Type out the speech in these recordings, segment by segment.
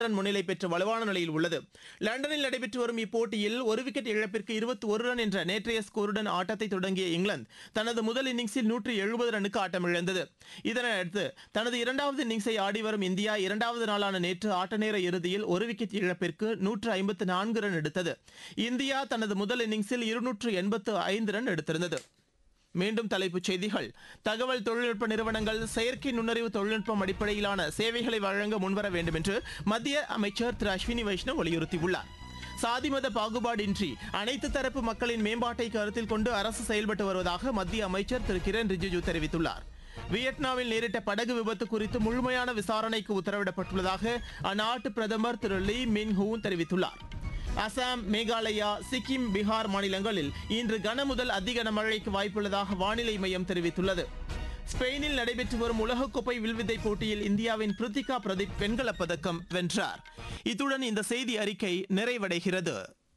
run முன்னிலை பெற்று வலுவான நிலையில் உள்ளது லண்டனில் நடைபெற்று வரும் இப்போட்டியில் ஒரு விக்கெட் இழப்பிற்கு இருபத்தி ஒரு ரன் என்ற நேற்றைய ஸ்கோருடன் ஆட்டத்தை தொடங்கிய இங்கிலாந்து தனது முதல் இன்னிங்ஸில் நூற்று எழுபது ரன்னுக்கு ஆட்டமிழந்தது இதனையடுத்து தனது இரண்டாவது இன்னிங்ஸை ஆடி வரும் இந்தியா இரண்டாவது நாளான நேற்று ஆட்ட நேர இறுதியில் ஒரு விக்கெட் இழப்பிற்கு நூற்று ஐம்பத்து நான்கு ரன் எடுத்தது இந்தியா தனது முதல் இன்னிங்ஸில் இருநூற்று எண்பத்து ஐந்து ரன் எடுத்திருந்தது மீண்டும் தலைப்புச் செய்திகள் தகவல் தொழில்நுட்ப நிறுவனங்கள் செயற்கை நுண்ணறிவு தொழில்நுட்பம் அடிப்படையிலான சேவைகளை வழங்க முன்வர வேண்டும் என்று மத்திய அமைச்சர் திரு அஸ்வினி வைஷ்ணவ் வலியுறுத்தியுள்ளார் சாதி மத பாகுபாடின்றி அனைத்து தரப்பு மக்களின் மேம்பாட்டை கருத்தில் கொண்டு அரசு செயல்பட்டு வருவதாக மத்திய அமைச்சர் திரு கிரண் ரிஜிஜு தெரிவித்துள்ளார் வியட்நாமில் நேரிட்ட படகு விபத்து குறித்து முழுமையான விசாரணைக்கு உத்தரவிடப்பட்டுள்ளதாக அந்நாட்டு பிரதமர் திரு லீ மின் ஹூன் தெரிவித்துள்ளார் அசாம் மேகாலயா சிக்கிம் பீகார் மாநிலங்களில் இன்று கனமுதல் அதி கனமழைக்கு வாய்ப்புள்ளதாக வானிலை மையம் தெரிவித்துள்ளது ஸ்பெயினில் நடைபெற்று வரும் உலகக்கோப்பை வில்வித்தை போட்டியில் இந்தியாவின் பிரித்திகா பிரதீப் வெண்கலப் பதக்கம் வென்றார் இத்துடன் இந்த செய்தி அறிக்கை நிறைவடைகிறது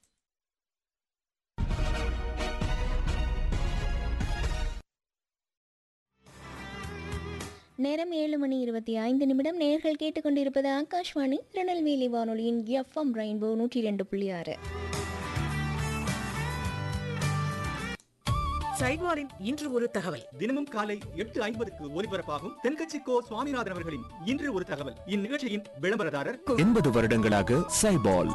நேரம் ஏழு மணி இருபத்தி ஐந்து நிமிடம் நேர்கள் கேட்டுக்கொண்டிருப்பது ஆகாஷ்வாணி திருநெல்வேலி வானொலியின் எஃப்எம் ரெயின்போ நூற்றி ரெண்டு புள்ளி ஆறு சைட்வாரின் இன்று ஒரு தகவல் தினமும் காலை எட்டு ஐம்பதுக்கு ஒலிபரப்பாகும் தென்கட்சி கோ சுவாமிநாதன் அவர்களின் இன்று ஒரு தகவல் இந்நிகழ்ச்சியின் விளம்பரதாரர் எண்பது வருடங்களாக சைபால்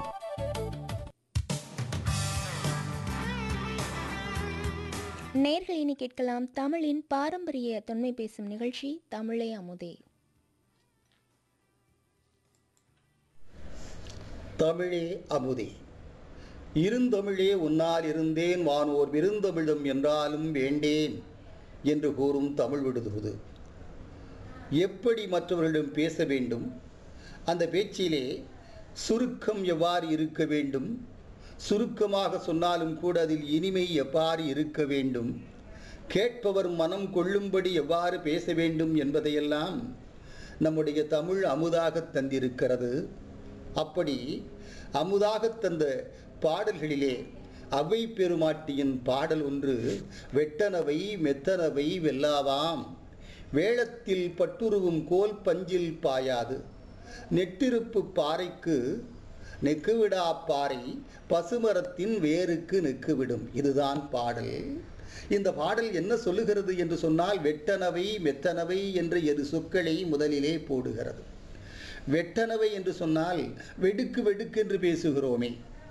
நேர்கள் இனி கேட்கலாம் தமிழின் பாரம்பரிய தொன்மை பேசும் நிகழ்ச்சி தமிழே அமுதே தமிழே அமுதே இருந்தமிழே உன்னால் இருந்தேன் வானோர் விருந்தமிழும் என்றாலும் வேண்டேன் என்று கூறும் தமிழ் விடுதுவது எப்படி மற்றவர்களிடம் பேச வேண்டும் அந்த பேச்சிலே சுருக்கம் எவ்வாறு இருக்க வேண்டும் சுருக்கமாக சொன்னாலும் கூட அதில் இனிமை எவ்வாறு இருக்க வேண்டும் கேட்பவர் மனம் கொள்ளும்படி எவ்வாறு பேச வேண்டும் என்பதையெல்லாம் நம்முடைய தமிழ் அமுதாக தந்திருக்கிறது அப்படி அமுதாக தந்த பாடல்களிலே அவை பெருமாட்டியின் பாடல் ஒன்று வெட்டனவை மெத்தனவை வெல்லாவாம் வேளத்தில் பட்டுருவும் கோல் பஞ்சில் பாயாது நெட்டிருப்பு பாறைக்கு நெக்குவிடா பாறை பசுமரத்தின் வேருக்கு நெக்குவிடும் இதுதான் பாடல் இந்த பாடல் என்ன சொல்லுகிறது என்று சொன்னால் வெட்டனவை மெத்தனவை என்ற இரு சொற்களை முதலிலே போடுகிறது வெட்டனவை என்று சொன்னால் வெடுக்கு வெடுக்கு என்று பேசுகிறோமே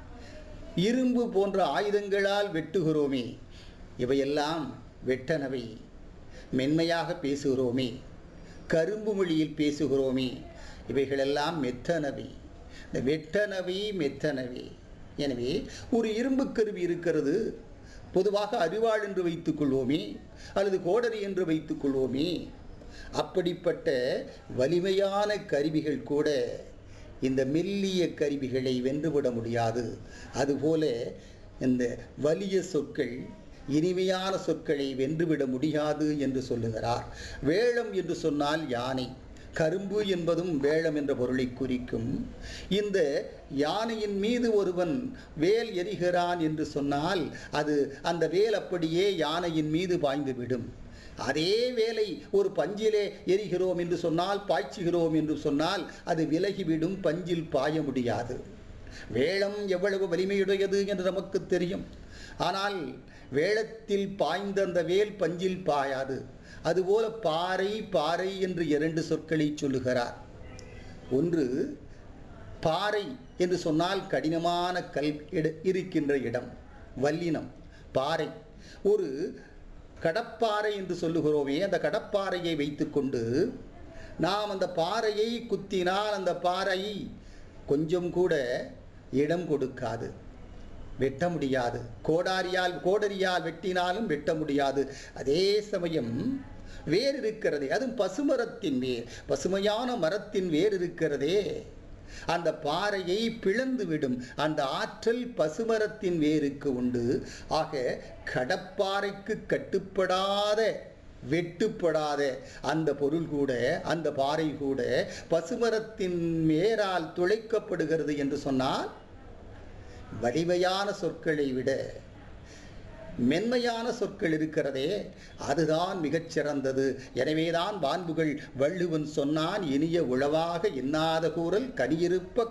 இரும்பு போன்ற ஆயுதங்களால் வெட்டுகிறோமே இவையெல்லாம் வெட்டனவை மென்மையாக பேசுகிறோமே கரும்பு மொழியில் பேசுகிறோமே இவைகளெல்லாம் மெத்தனவை இந்த வெட்டனவை மெத்தனவை எனவே ஒரு இரும்பு கருவி இருக்கிறது பொதுவாக அறிவாள் என்று வைத்துக் கொள்வோமே அல்லது கோடரி என்று வைத்துக் கொள்வோமே அப்படிப்பட்ட வலிமையான கருவிகள் கூட இந்த மெல்லிய கருவிகளை வென்றுவிட முடியாது அதுபோல இந்த வலிய சொற்கள் இனிமையான சொற்களை வென்றுவிட முடியாது என்று சொல்லுகிறார் வேளம் என்று சொன்னால் யானை கரும்பு என்பதும் வேளம் என்ற பொருளை குறிக்கும் இந்த யானையின் மீது ஒருவன் வேல் எரிகிறான் என்று சொன்னால் அது அந்த வேல் அப்படியே யானையின் மீது பாய்ந்துவிடும் அதே வேலை ஒரு பஞ்சிலே எரிகிறோம் என்று சொன்னால் பாய்ச்சுகிறோம் என்று சொன்னால் அது விலகிவிடும் பஞ்சில் பாய முடியாது வேளம் எவ்வளவு வலிமையுடையது என்று நமக்கு தெரியும் ஆனால் வேளத்தில் பாய்ந்த அந்த வேல் பஞ்சில் பாயாது அதுபோல பாறை பாறை என்று இரண்டு சொற்களை சொல்லுகிறார் ஒன்று பாறை என்று சொன்னால் கடினமான கல் இட- இருக்கின்ற இடம் வல்லினம் பாறை ஒரு கடப்பாறை என்று சொல்லுகிறோமே அந்த கடப்பாறையை வைத்துக்கொண்டு நாம் அந்த பாறையை குத்தினால் அந்த பாறை கொஞ்சம் கூட இடம் கொடுக்காது வெட்ட முடியாது கோடாரியால் கோடரியால் வெட்டினாலும் வெட்ட முடியாது அதே சமயம் வேர் இருக்கிறதே அதுவும் பசுமரத்தின் வேர் பசுமையான மரத்தின் வேர் இருக்கிறதே அந்த பாறையை பிளந்து விடும் அந்த ஆற்றல் பசுமரத்தின் வேருக்கு உண்டு ஆக கடப்பாறைக்கு கட்டுப்படாத வெட்டுப்படாத அந்த பொருள் கூட அந்த பாறை கூட பசுமரத்தின் வேரால் துளைக்கப்படுகிறது என்று சொன்னால் வலிமையான சொற்களை விட மென்மையான சொற்கள் இருக்கிறதே அதுதான் மிகச் சிறந்தது எனவேதான் வான்புகள் வள்ளுவன் சொன்னான் இனிய உளவாக எண்ணாத கூறல் கனியிருப்ப